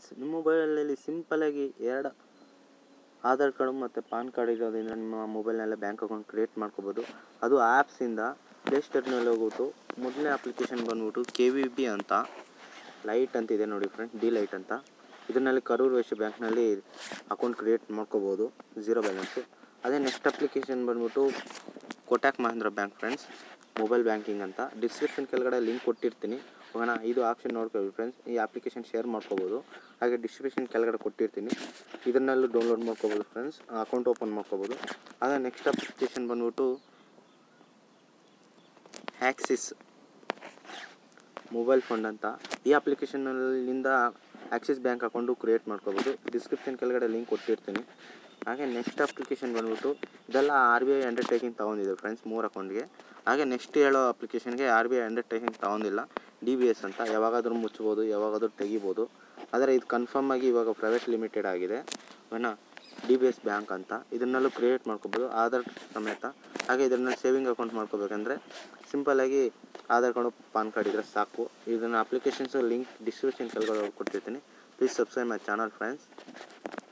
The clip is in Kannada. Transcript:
ಫ್ರೆಂಡ್ಸ್ ನಿಮ್ಮ ಮೊಬೈಲಲ್ಲಿ ಸಿಂಪಲಾಗಿ ಎರಡು ಆಧಾರ್ ಕಾರ್ಡು ಮತ್ತು ಪಾನ್ ಕಾರ್ಡ್ ಇರೋದ್ರಿಂದ ನಿಮ್ಮ ಮೊಬೈಲ್ನಲ್ಲೇ ಬ್ಯಾಂಕ್ ಅಕೌಂಟ್ ಕ್ರಿಯೇಟ್ ಮಾಡ್ಕೋಬೋದು ಅದು ಆ್ಯಪ್ಸಿಂದ ಪ್ಲೇಸ್ಟೋರ್ನಲ್ಲಿ ಹೋಗ್ಬಿಟ್ಟು ಮೊದಲನೇ ಅಪ್ಲಿಕೇಶನ್ ಬಂದ್ಬಿಟ್ಟು ಕೆ ವಿ ಬಿ ಅಂತ ಲೈಟ್ ಅಂತಿದೆ ನೋಡಿ ಫ್ರೆಂಡ್ ಡಿ ಲೈಟ್ ಅಂತ ಇದರಲ್ಲಿ ಕರೂರ್ ವೈಶ್ಯ ಬ್ಯಾಂಕ್ನಲ್ಲಿ ಅಕೌಂಟ್ ಕ್ರಿಯೇಟ್ ಮಾಡ್ಕೋಬೋದು ಝೀರೋ ಬ್ಯಾಲೆನ್ಸು ಅದೇ ನೆಕ್ಸ್ಟ್ ಅಪ್ಲಿಕೇಶನ್ ಬಂದ್ಬಿಟ್ಟು Kotak Mahindra bank friends mobile banking ಅಂತ ಡಿಸ್ಕ್ರಿಪ್ಷನ್ ಕೆಳಗಡೆ ಲಿಂಕ್ ಕೊಟ್ಟಿರ್ತೀನಿ ಹೋಗೋಣ ಇದು ಆಪ್ಷನ್ ನೋಡ್ಕೊಳ್ಳಿ ಫ್ರೆಂಡ್ಸ್ ಈ ಅಪ್ಲಿಕೇಶನ್ ಶೇರ್ ಮಾಡ್ಕೋಬೋದು ಹಾಗೆ ಡಿಸ್ಕ್ರಿಪ್ಷನ್ ಕೆಳಗಡೆ ಕೊಟ್ಟಿರ್ತೀನಿ ಇದನ್ನಲ್ಲೂ ಡೌನ್ಲೋಡ್ ಮಾಡ್ಕೋಬೋದು ಫ್ರೆಂಡ್ಸ್ ಅಕೌಂಟ್ ಓಪನ್ ಮಾಡ್ಕೋಬೋದು ಅದೇ ನೆಕ್ಸ್ಟ್ ಅಪ್ಲಿಕೇಶನ್ ಬಂದ್ಬಿಟ್ಟು ಆ್ಯಕ್ಸಿಸ್ ಮೊಬೈಲ್ ಫಂಡ್ ಅಂತ ಈ ಅಪ್ಲಿಕೇಶನ್ನಲ್ಲಿಂದ ಆಕ್ಸಿಸ್ ಬ್ಯಾಂಕ್ ಅಕೌಂಟು ಕ್ರಿಯೇಟ್ ಮಾಡ್ಕೋಬೋದು ಡಿಸ್ಕ್ರಿಪ್ಷನ್ ಕೆಳಗಡೆ ಲಿಂಕ್ ಕೊಟ್ಟಿರ್ತೀನಿ ಹಾಗೆ ನೆಕ್ಸ್ಟ್ ಅಪ್ಲಿಕೇಶನ್ ಬಂದ್ಬಿಟ್ಟು ಇದೆಲ್ಲ ಆರ್ ಬಿ ಐ ಅಂಡರ್ಟೇಕಿಂಗ್ ತೊಗೊಂಡಿದೆ ಫ್ರೆಂಡ್ಸ್ ಮೂರು ಅಕೌಂಟ್ಗೆ ಹಾಗೆ ನೆಕ್ಸ್ಟ್ ಹೇಳೋ ಅಪ್ಲಿಕೇಶನ್ಗೆ ಆರ್ ಬಿ ಐ ಅಂಡರ್ಟೇಕಿಂಗ್ ತೊಗೊಂಡಿಲ್ಲ ಡಿ ಬಿ ಎಸ್ ಅಂತ ಯಾವಾಗಾದರೂ ಮುಚ್ಬೋದು ಯಾವಾಗಾದರೂ ತೆಗಿಬೋದು ಆದರೆ ಇದು ಕನ್ಫರ್ಮ್ ಆಗಿ ಇವಾಗ ಪ್ರೈವೇಟ್ ಲಿಮಿಟೆಡ್ ಆಗಿದೆ ಓಕೆನಾ ಡಿ ಬಿ ಎಸ್ ಬ್ಯಾಂಕ್ ಅಂತ ಇದನ್ನಲ್ಲೂ ಕ್ರಿಯೇಟ್ ಮಾಡ್ಕೋಬೋದು ಆಧಾರ್ ಸಮೇತ ಹಾಗೆ ಇದರಲ್ಲಿ ಸೇವಿಂಗ್ ಅಕೌಂಟ್ ಮಾಡ್ಕೋಬೇಕಂದ್ರೆ ಸಿಂಪಲ್ಲಾಗಿ ಆಧಾರ್ ಕಾರ್ಡು ಪಾನ್ ಕಾರ್ಡ್ ಇದ್ದರೆ ಸಾಕು ಇದನ್ನು ಅಪ್ಲಿಕೇಶನ್ಸು ಲಿಂಕ್ ಡಿಸ್ಕ್ರಿಪ್ಷನ್ ಕೆಳಗಡೆ ಕೊಟ್ಟಿರ್ತೀನಿ please subscribe my channel friends